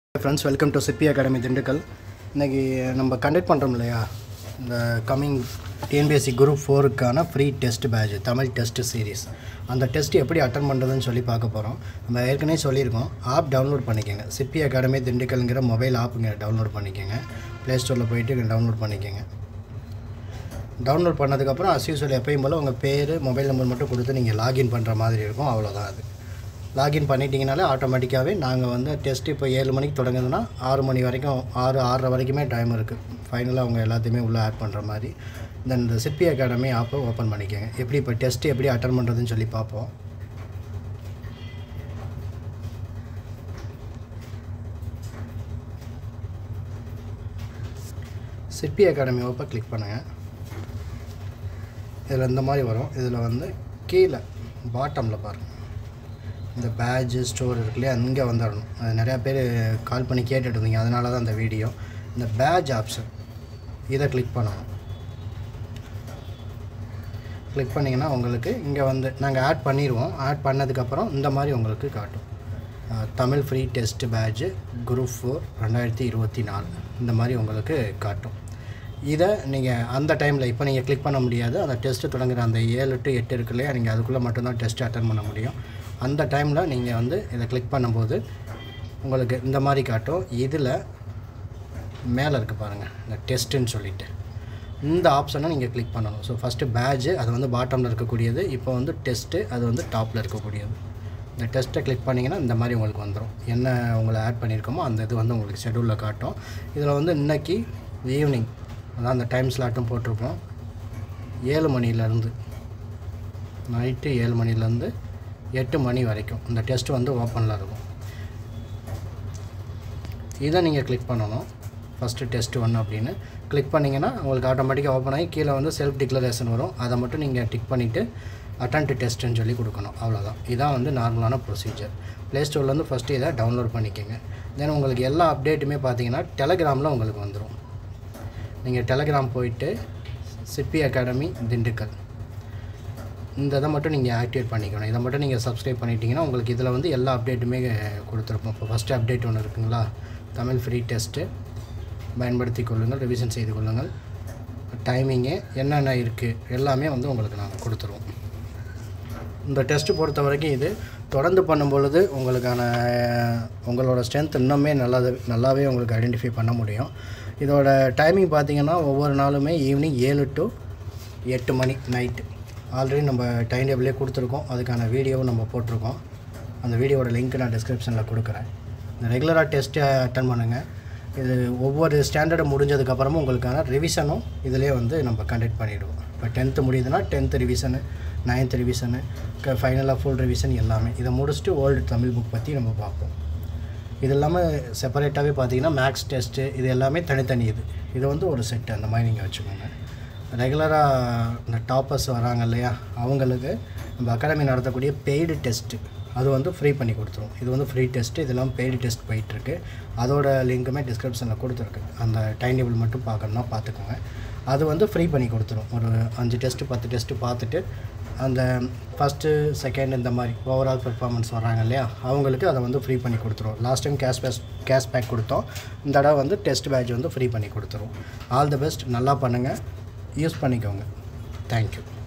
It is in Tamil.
friends welcome to Sippi academy Dindigul இன்றைக்கி நம்ம கண்டக்ட் பண்ணுறோம் இல்லையா இந்த கம்மிங் டிஎன்பிஎஸ்சி குரூப் ஃபோருக்கான free test batch Tamil test series அந்த டெஸ்ட் எப்படி அட்டன் பண்ணுறதுன்னு சொல்லி பார்க்க போகிறோம் நம்ம ஏற்கனவே சொல்லியிருக்கோம் ஆப் டவுன்லோட் பண்ணிக்கோங்க சிப்பி அகாடமி திண்டுக்கல்ங்கிற மொபைல் ஆப்புங்க டவுன்லோட் பண்ணிக்கோங்க ப்ளே ஸ்டோரில் போயிட்டு டவுன்லோட் பண்ணிக்கோங்க டவுன்லோட் பண்ணதுக்கப்புறம் அஸ் யூஸ்வல் எப்பயும் போல் உங்கள் பேர் மொபைல் நம்பர் மட்டும் கொடுத்து நீங்கள் லாகின் பண்ணுற மாதிரி இருக்கும் அவ்வளோதான் அது லாகின் பண்ணிட்டீங்கனாலே ஆட்டோமேட்டிக்காகவே நாங்கள் வந்து டெஸ்ட் இப்போ ஏழு மணிக்கு தொடங்குதுன்னா ஆறு மணி வரைக்கும் ஆறு ஆறரை வரைக்குமே டைம் இருக்குது ஃபைனலாக அவங்க எல்லாத்தையுமே உள்ளே ஆட் பண்ணுற மாதிரி தென் இந்த சிப்பி அகாடமி ஆப்பை ஓப்பன் பண்ணிக்கோங்க எப்படி இப்போ டெஸ்ட் எப்படி அட்டன் பண்ணுறதுன்னு சொல்லி பார்ப்போம் சிப்பி அகாடமி ஓப்பை கிளிக் பண்ணுங்கள் இதில் இந்த மாதிரி வரும் இதில் வந்து கீழே பாட்டமில் பாருங்கள் இந்த பேட்ஜு ஸ்டோர் இருக்கு இல்லையா அங்கே வந்துடணும் அது நிறையா பேர் கால் பண்ணி கேட்டுட்டு இருந்தீங்க அதனால தான் அந்த வீடியோ இந்த பேட்ச் ஆப்ஷன் இதை கிளிக் பண்ணணும் கிளிக் பண்ணிங்கன்னா உங்களுக்கு இங்கே வந்து நாங்கள் ஆட் பண்ணிடுவோம் ஆட் பண்ணதுக்கப்புறம் இந்த மாதிரி உங்களுக்கு காட்டும் அஹ், Tamil free test batch group four ரெண்டாயிரத்தி இருபத்தி நாலு இந்த மாதிரி உங்களுக்கு காட்டும் இதை நீங்கள் அந்த டைமில் இப்போ நீங்கள் கிளிக் பண்ண முடியாது அந்த டெஸ்ட்டு தொடங்குற அந்த ஏழு டு எட்டு இருக்கு இல்லையா நீங்கள் அதுக்குள்ளே மட்டும்தான் டெஸ்ட் அட்டன் பண்ண முடியும் அந்த டைமில் நீங்கள் வந்து இதை கிளிக் பண்ணும்போது உங்களுக்கு இந்த மாதிரி காட்டும் இதில் மேலே இருக்குது பாருங்கள் இந்த டெஸ்ட்டுன்னு சொல்லிட்டு இந்த ஆப்ஷனை நீங்கள் கிளிக் பண்ணணும் ஸோ ஃபஸ்ட்டு பேட்ஜு அது வந்து பாட்டமில் இருக்கக்கூடியது இப்போ வந்து டெஸ்ட்டு அது வந்து டாப்பில் இருக்கக்கூடியது இந்த டெஸ்ட்டை கிளிக் பண்ணிங்கன்னா இந்த மாதிரி உங்களுக்கு வந்துடும் என்ன உங்களை ஆட் பண்ணியிருக்கோமோ அந்த இது வந்து உங்களுக்கு ஷெடியூலில் காட்டும் இதில் வந்து இன்னைக்கு ஈவினிங் அதான் அந்த டைம் ஸ்லாட்டும் போட்டிருப்போம் ஏழு மணிலேருந்து நைட்டு ஏழு மணிலேருந்து எட்டு மணி வரைக்கும் இந்த டெஸ்ட் வந்து ஓப்பனில் இருக்கும் இதை நீங்கள் கிளிக் பண்ணணும் ஃபஸ்ட்டு டெஸ்ட் ஒன் அப்படின்னு கிளிக் பண்ணிங்கன்னா உங்களுக்கு ஆட்டோமேட்டிக்காக ஓப்பன் ஆகி கீழே வந்து செல்ஃப் டிக்ளரேஷன் வரும் அதை மட்டும் நீங்கள் டிக் பண்ணிவிட்டு அட்டன் டெஸ்ட்டுன்னு சொல்லி கொடுக்கணும் அவ்வளோதான் இதான் வந்து நார்மலான ப்ரொசீஜர் ப்ளே ஸ்டோர்லேருந்து ஃபஸ்ட்டு இதை டவுன்லோட் பண்ணிக்கோங்க தென் உங்களுக்கு எல்லா அப்டேட்டுமே பார்த்தீங்கன்னா டெலகிராமில் உங்களுக்கு வந்துடும் நீங்கள் டெலகிராம் போயிட்டு சிப்பி அகாடமி திண்டுக்கல் இந்த இதை மட்டும் நீங்கள் ஆக்டிவேட் பண்ணிக்கணும் இதை மட்டும் நீங்கள் சப்ஸ்கிரைப் பண்ணிட்டீங்கன்னா உங்களுக்கு இதில் வந்து எல்லா அப்டேட்டுமே கொடுத்துருப்போம் இப்போ ஃபஸ்ட்டு அப்டேட் ஒன்று இருக்குங்களா தமிழ் ஃப்ரீ டெஸ்ட்டு பயன்படுத்தி கொள்ளுங்கள் ரிவிஷன் செய்து கொள்ளுங்கள் டைமிங்கு என்னென்ன இருக்குது எல்லாமே வந்து உங்களுக்கு நாங்கள் கொடுத்துருவோம் இந்த டெஸ்ட்டு பொறுத்த வரைக்கும் இது தொடர்ந்து பண்ணும் பொழுது உங்களுக்கான உங்களோட ஸ்ட்ரென்த் இன்னுமே நல்லாது நல்லாவே உங்களுக்கு ஐடென்டிஃபை பண்ண முடியும் இதோட டைமிங் பார்த்தீங்கன்னா ஒவ்வொரு நாளுமே ஈவினிங் ஏழு டு எட்டு மணி நைட்டு ஆல்ரெடி நம்ம டைம் டேபிளே கொடுத்துருக்கோம் அதுக்கான வீடியோவும் நம்ம போட்டிருக்கோம் அந்த வீடியோவோட லிங்க் நான் டிஸ்கிரிப்ஷனில் கொடுக்குறேன் இந்த ரெகுலராக டெஸ்ட்டு அட்டன் பண்ணுங்கள் இது ஒவ்வொரு ஸ்டாண்டர்டு முடிஞ்சதுக்கப்புறமும் உங்களுக்கான ரிவிஷனும் இதிலே வந்து நம்ம கண்டக்ட் பண்ணிவிடுவோம் இப்போ டென்த்து முடியுதுன்னா டென்த்து ரிவிஷனு நைன்த் ரிவிஷனு ஃபைனலாக ஃபுல் ரிவிஷன் எல்லாமே இதை முடிச்சுட்டு ஓல்டு தமிழ் புக் பற்றி நம்ம பார்ப்போம் இது இல்லாமல் செப்பரேட்டாகவே பார்த்தீங்கன்னா மேக்ஸ் டெஸ்ட்டு இது எல்லாமே தனித்தனி இது இது வந்து ஒரு செட்டு அந்த மாதிரி நீங்கள் வச்சுக்கோங்க ரெகுலராக இந்த டாப்பர்ஸ் வராங்க இல்லையா அவங்களுக்கு நம்ம அகாடமி நடத்தக்கூடிய பெய்டு டெஸ்ட்டு அது வந்து ஃப்ரீ பண்ணி கொடுத்துருவோம் இது வந்து ஃப்ரீ டெஸ்ட்டு இதெல்லாம் பெய்டு டெஸ்ட் போயிட்டுருக்கு அதோட லிங்க்குமே டிஸ்கிரிப்ஷனில் கொடுத்துருக்கு அந்த டைம் டேபிள் மட்டும் பார்க்கணுன்னா பார்த்துக்கோங்க அது வந்து ஃப்ரீ பண்ணி கொடுத்துரும் ஒரு அஞ்சு டெஸ்ட்டு பத்து டெஸ்ட்டு பார்த்துட்டு அந்த ஃபஸ்ட்டு செகண்ட் இந்த மாதிரி ஓவரால் பெர்ஃபார்மன்ஸ் வராங்க இல்லையா அவங்களுக்கு அதை வந்து ஃப்ரீ பண்ணி கொடுத்துருவோம் லாஸ்ட் டைம் கேஷ் பேஸ் கேஷ் பேக் கொடுத்தோம் இந்த தடவை வந்து டெஸ்ட் பேட்ச் வந்து ஃப்ரீ பண்ணி கொடுத்துருவோம் ஆல் தி பெஸ்ட் நல்லா பண்ணுங்கள் யூஸ் பண்ணிக்கோங்க தேங்க்யூ